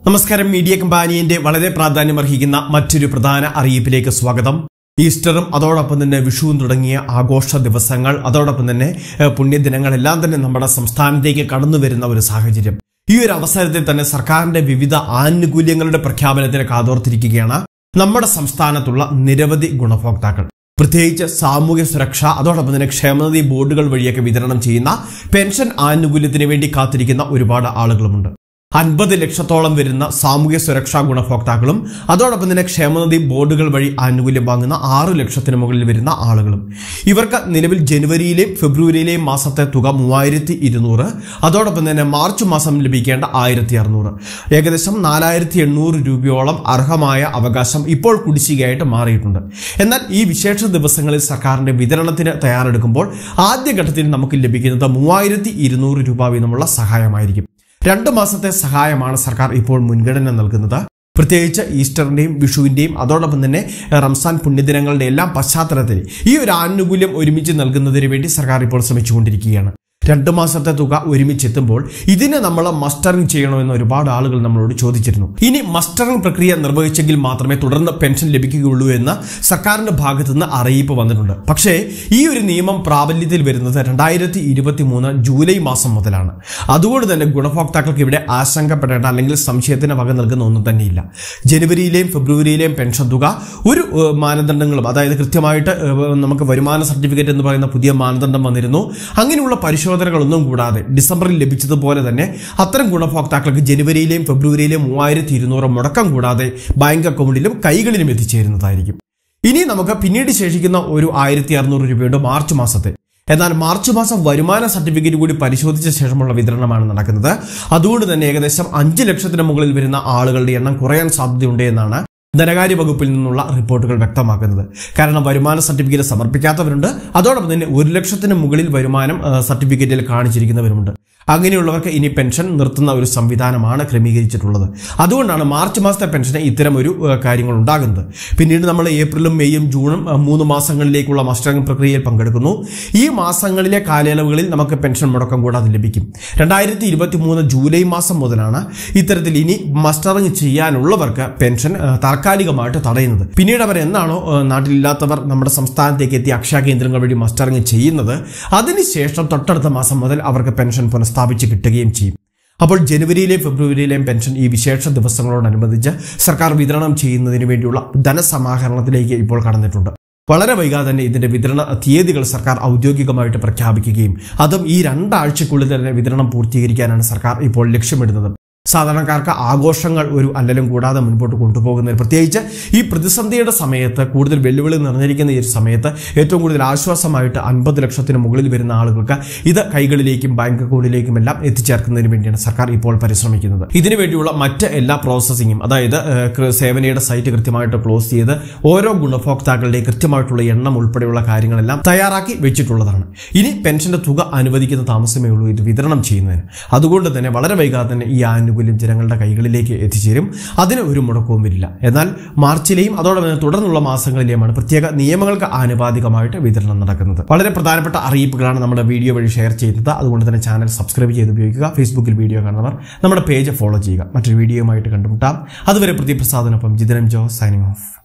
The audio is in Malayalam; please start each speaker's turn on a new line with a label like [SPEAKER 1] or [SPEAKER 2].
[SPEAKER 1] നമസ്കാരം മീഡിയ കമ്പാനിയന്റെ വളരെ പ്രാധാന്യമർഹിക്കുന്ന മറ്റൊരു പ്രധാന അറിയിപ്പിലേക്ക് സ്വാഗതം ഈസ്റ്ററും അതോടൊപ്പം തന്നെ വിഷുവും തുടങ്ങിയ ആഘോഷ ദിവസങ്ങൾ അതോടൊപ്പം തന്നെ ഏഹ്, പുണ്യദിനങ്ങളെല്ലാം തന്നെ നമ്മുടെ സംസ്ഥാനത്തേക്ക് കടന്നു വരുന്ന ഒരു സാഹചര്യം ഈ ഒരു അവസരത്തിൽ തന്നെ സർക്കാരിന്റെ വിവിധ ആനുകൂല്യങ്ങളുടെ പ്രഖ്യാപനത്തിന് കാതോർത്തിരിക്കുകയാണ് നമ്മുടെ സംസ്ഥാനത്തുള്ള നിരവധി ഗുണഭോക്താക്കൾ പ്രത്യേകിച്ച് സാമൂഹ്യ സുരക്ഷ അതോടൊപ്പം തന്നെ ക്ഷേമനിധി ബോർഡുകൾ വഴിയൊക്കെ വിതരണം ചെയ്യുന്ന പെൻഷൻ ആനുകൂല്യത്തിന് വേണ്ടി കാത്തിരിക്കുന്ന ഒരുപാട് ആളുകളുമുണ്ട് അൻപത് ലക്ഷത്തോളം വരുന്ന സാമൂഹ്യ സുരക്ഷാ ഗുണഭോക്താക്കളും അതോടൊപ്പം തന്നെ ക്ഷേമനിധി ബോർഡുകൾ വഴി ആനുകൂല്യം വാങ്ങുന്ന ആറ് ലക്ഷത്തിന് മുകളിൽ വരുന്ന ആളുകളും ഇവർക്ക് നിലവിൽ ജനുവരിയിലെയും ഫെബ്രുവരിയിലെയും മാസത്തെ തുക മൂവായിരത്തി ഇരുന്നൂറ് അതോടൊപ്പം തന്നെ മാർച്ച് മാസം ലഭിക്കേണ്ട ആയിരത്തി അറുന്നൂറ് ഏകദേശം നാലായിരത്തി എണ്ണൂറ് രൂപയോളം അർഹമായ അവകാശം ഇപ്പോൾ കുടിശ്ശികയായിട്ട് മാറിയിട്ടുണ്ട് എന്നാൽ ഈ വിശേഷ ദിവസങ്ങളിൽ സർക്കാരിന്റെ വിതരണത്തിന് തയ്യാറെടുക്കുമ്പോൾ ആദ്യഘട്ടത്തിൽ നമുക്ക് ലഭിക്കുന്നത് മൂവായിരത്തി ഇരുന്നൂറ് രൂപ വീതമുള്ള സഹായമായിരിക്കും രണ്ട് മാസത്തെ സഹായമാണ് സർക്കാർ ഇപ്പോൾ മുൻഗണന നൽകുന്നത് പ്രത്യേകിച്ച് ഈസ്റ്ററിന്റെയും വിഷുവിന്റെയും അതോടൊപ്പം തന്നെ റംസാൻ പുണ്യദിനങ്ങളുടെ എല്ലാം പശ്ചാത്തലത്തിൽ ഈ ഒരു ആനുകൂല്യം ഒരുമിച്ച് നൽകുന്നതിന് വേണ്ടി സർക്കാർ ഇപ്പോൾ ശ്രമിച്ചുകൊണ്ടിരിക്കുകയാണ് രണ്ട് മാസത്തെ തുക ഒരുമിച്ചെത്തുമ്പോൾ ഇതിനെ നമ്മൾ മസ്റ്ററിംഗ് ചെയ്യണമെന്ന് ഒരുപാട് ആളുകൾ നമ്മളോട് ചോദിച്ചിരുന്നു ഇനി മസ്റ്ററിംഗ് പ്രക്രിയ നിർവഹിച്ചെങ്കിൽ മാത്രമേ തുടർന്ന് പെൻഷൻ ലഭിക്കുകയുള്ളൂ എന്ന് സർക്കാരിന്റെ ഭാഗത്തു നിന്ന് അറിയിപ്പ് വന്നിട്ടുണ്ട് പക്ഷേ ഈ ഒരു നിയമം പ്രാബല്യത്തിൽ വരുന്നത് രണ്ടായിരത്തി ഇരുപത്തി മൂന്ന് ജൂലൈ മാസം മുതലാണ് അതുകൊണ്ട് തന്നെ ഗുണഭോക്താക്കൾക്ക് ഇവിടെ ആശങ്കപ്പെടേണ്ട അല്ലെങ്കിൽ സംശയത്തിന് വക നൽകുന്ന ഒന്നും തന്നെയില്ല ജനുവരിയിലെയും ഫെബ്രുവരിയിലെയും പെൻഷൻ തുക ഒരു ഏഹ്, മാനദണ്ഡങ്ങളും അതായത് കൃത്യമായിട്ട് ഏഹ്, നമുക്ക് വരുമാന സർട്ടിഫിക്കറ്റ് എന്ന് പറയുന്ന പുതിയ മാനദണ്ഡം വന്നിരുന്നു അങ്ങനെയുള്ള പരിശോധനകളൊന്നും കൂടാതെ ഡിസംബറിൽ ലഭിച്ചതുപോലെ തന്നെ അത്തരം ഗുണഭോക്താക്കൾക്ക് ജനുവരിയിലെയും ഫെബ്രുവരിയിലെയും മൂവായിരത്തി ഇരുന്നൂറ് മുടക്കം കൂടാതെ ബാങ്ക് അക്കൗണ്ടിലും കൈകളിലും എത്തിച്ചേരുന്നതായിരിക്കും ഇനി നമുക്ക് പിന്നീട് ശേഷിക്കുന്ന ഒരു ആയിരത്തി അറുന്നൂറ് രൂപയുണ്ട് മാർച്ച് മാസത്തെ എന്നാൽ മാർച്ച് മാസം വരുമാന സർട്ടിഫിക്കറ്റ് കൂടി പരിശോധിച്ച ശേഷമുള്ള വിതരണമാണ് നടക്കുന്നത് അതുകൊണ്ട് തന്നെ ഏകദേശം അഞ്ച് ലക്ഷത്തിന് മുകളിൽ വരുന്ന ആളുകളുടെ എണ്ണം കുറയാൻ സാധ്യതയുണ്ട് എന്നാണ് ധനകാര്യ വകുപ്പിൽ നിന്നുള്ള റിപ്പോർട്ടുകൾ വ്യക്തമാക്കുന്നത് കാരണം വരുമാന സർട്ടിഫിക്കറ്റ് സമർപ്പിക്കാത്തവരുണ്ട് അതോടൊപ്പം തന്നെ ഒരു ലക്ഷത്തിന് മുകളിൽ വരുമാനം ആ, സർട്ടിഫിക്കറ്റിൽ കാണിച്ചിരിക്കുന്നവരുമുണ്ട് അങ്ങനെയുള്ളവർക്ക് ഇനി പെൻഷൻ നിർത്തുന്ന ഒരു സംവിധാനമാണ് ക്രമീകരിച്ചിട്ടുള്ളത് അതുകൊണ്ടാണ് മാർച്ച് മാസത്തെ പെൻഷന് ഇത്തരം ഒരു ആ, കാര്യങ്ങൾ ഉണ്ടാകുന്നത് പിന്നീട് നമ്മൾ ഏപ്രിലും മെയ്യും ജൂണും ആ, മൂന്ന് മാസങ്ങളിലേക്കുള്ള മസ്റ്ററിംഗ് പ്രക്രിയയിൽ പങ്കെടുക്കുന്നു ഈ മാസങ്ങളിലെ കാലയളവുകളിൽ നമുക്ക് പെൻഷൻ മുടക്കം കൂടാതെ ലഭിക്കും രണ്ടായിരത്തി ഇരുപത്തി മൂന്ന് ജൂലൈ മാസം മുതലാണ് ഇത്തരത്തിൽ ഇനി മസ്റ്ററിംഗ് ചെയ്യാനുള്ളവർക്ക് പെൻഷൻ ആ, താൽക്കാലികമായിട്ട് തടയുന്നത് പിന്നീട് അവർ എന്നാണോ ആ, നാട്ടിലില്ലാത്തവർ നമ്മുടെ സംസ്ഥാനത്തേക്ക് എത്തി അക്ഷയ കേന്ദ്രങ്ങൾ വഴി മസ്റ്ററിംഗ് ചെയ്യുന്നത് അതിനുശേഷം തൊട്ടടുത്ത മാസം മുതൽ അവർക്ക് പെൻഷൻ പുനഃസ്ഥാപിച്ച് കിട്ടുകയും ചെയ്യും അപ്പോൾ ജനുവരിയിലെയും ഫെബ്രുവരിയിലെയും പെൻഷൻ ഈ വിശേഷ ദിവസങ്ങളോടനുബന്ധിച്ച് സർക്കാർ വിതരണം ചെയ്യുന്നതിന് വേണ്ടിയുള്ള ധനസമാഹരണത്തിലേക്ക് ഇപ്പോൾ കടന്നിട്ടുണ്ട് വളരെ വൈകാതെ തന്നെ ഇതിന്റെ വിതരണ തീയതികൾ സർക്കാർ ഔദ്യോഗികമായിട്ട് പ്രഖ്യാപിക്കുകയും അതും ഈ രണ്ടാഴ്ചക്കുള്ളിൽ തന്നെ വിതരണം പൂർത്തീകരിക്കാനാണ് സർക്കാർ ഇപ്പോൾ ലക്ഷ്യമിടുന്നത് സാധാരണക്കാർക്ക് ആഘോഷങ്ങൾ ഒരു അല്ലലും കൂടാതെ മുൻപോട്ട് കൊണ്ടുപോകുന്നതിന് പ്രത്യേകിച്ച് ഈ പ്രതിസന്ധിയുടെ സമയത്ത് കൂടുതൽ വെല്ലുവിളി നിറഞ്ഞിരിക്കുന്ന ഈ ഒരു സമയത്ത് ഏറ്റവും കൂടുതൽ ആശ്വാസമായിട്ട് അൻപത് ലക്ഷത്തിന് മുകളിൽ വരുന്ന ആളുകൾക്ക് ഇത് കൈകളിലേക്കും ബാങ്ക് അക്കൗണ്ടിലേക്കും എല്ലാം എത്തിച്ചേർക്കുന്നതിന് വേണ്ടിയാണ് സർക്കാർ ഇപ്പോൾ പരിശ്രമിക്കുന്നത് ഇതിനു വേണ്ടിയുള്ള മറ്റ് എല്ലാ പ്രോസസ്സിങ്ങും അതായത് ഏഹ്, കൃ- സേവനയുടെ സൈറ്റ് കൃത്യമായിട്ട് ക്ലോസ് ചെയ്ത് ഓരോ ഗുണഭോക്താക്കളുടെയും കൃത്യമായിട്ടുള്ള എണ്ണം ഉൾപ്പെടെയുള്ള കാര്യങ്ങളെല്ലാം തയ്യാറാക്കി വെച്ചിട്ടുള്ളതാണ് ഇനി പെൻഷന്റെ തുക അനുവദിക്കുന്ന താമസമേ ഉള്ളൂ ഇത് വിതരണം ചെയ്യുന്നതിന് അതുകൊണ്ട് തന്നെ വളരെ വൈകാതെ തന്നെ ഈ ആനുകൂല്യം ജനങ്ങളുടെ കൈകളിലേക്ക് എത്തിച്ചേരും അതിന് ഒരു മുടക്കവും വരില്ല എന്നാൽ മാർച്ചിലെയും അതോടൊപ്പം തന്നെ തുടർന്നുള്ള മാസങ്ങളിലെയുമാണ് പ്രത്യേക നിയമങ്ങൾക്ക് ആനുപാതികമായിട്ട് വിതരണം നടക്കുന്നത് വളരെ പ്രധാനപ്പെട്ട അറിയിപ്പുകളാണ് നമ്മുടെ വീഡിയോ വഴി ഷെയർ ചെയ്യുന്നത് അതുകൊണ്ട് തന്നെ ചാനൽ സബ്സ്ക്രൈബ് ചെയ്ത് ഉപയോഗിക്കുക ഫേസ്ബുക്കിൽ വീഡിയോ കാണുന്നവർ നമ്മുടെ പേജ് ഫോളോ ചെയ്യുക മറ്റൊരു വീഡിയോയുമായിട്ട് കണ്ടുമുട്ടാം അതുവരെ പ്രതിപ്രസാദനൊപ്പം ജിതനം ജോ സൈനിങ് ഓഫ്